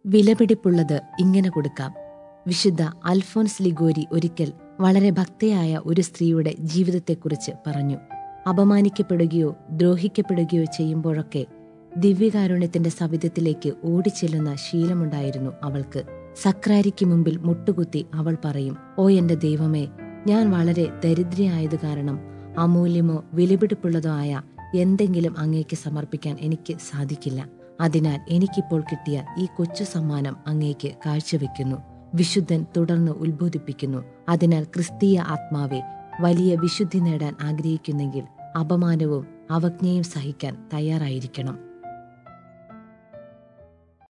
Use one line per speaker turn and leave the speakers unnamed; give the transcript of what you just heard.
വിലപിടിപ്പുള്ളത് ഇങ്ങനെ കൊടുക്കാം വിശുദ്ധ അൽഫോൻസ് ലിഗോരി ഒരിക്കൽ വളരെ ഭക്തയായ ഒരു സ്ത്രീയുടെ ജീവിതത്തെക്കുറിച്ച് പറഞ്ഞു അപമാനിക്കപ്പെടുകയോ ദ്രോഹിക്കപ്പെടുകയോ ചെയ്യുമ്പോഴൊക്കെ ദിവ്യകാരുണ്യത്തിന്റെ സവിധത്തിലേക്ക് ഓടിച്ചെല്ലുന്ന ശീലമുണ്ടായിരുന്നു അവൾക്ക് സക്രാരിക്ക് മുമ്പിൽ മുട്ടുകുത്തി അവൾ പറയും ഓ എന്റെ ദൈവമേ ഞാൻ വളരെ ദരിദ്രയായത് കാരണം അമൂല്യമോ വിലപിടിപ്പുള്ളതോ ആയ എന്തെങ്കിലും അങ്ങേക്ക് സമർപ്പിക്കാൻ എനിക്ക് സാധിക്കില്ല അതിനാൽ എനിക്കിപ്പോൾ കിട്ടിയ ഈ കൊച്ചു സമ്മാനം അങ്ങേക്ക് കാഴ്ചവെക്കുന്നു വിശുദ്ധൻ തുടർന്ന് ഉത്ബോധിപ്പിക്കുന്നു അതിനാൽ ക്രിസ്തീയ ആത്മാവെ വലിയ വിശുദ്ധി നേടാൻ ആഗ്രഹിക്കുന്നെങ്കിൽ അപമാനവും അവജ്ഞയും സഹിക്കാൻ തയ്യാറായിരിക്കണം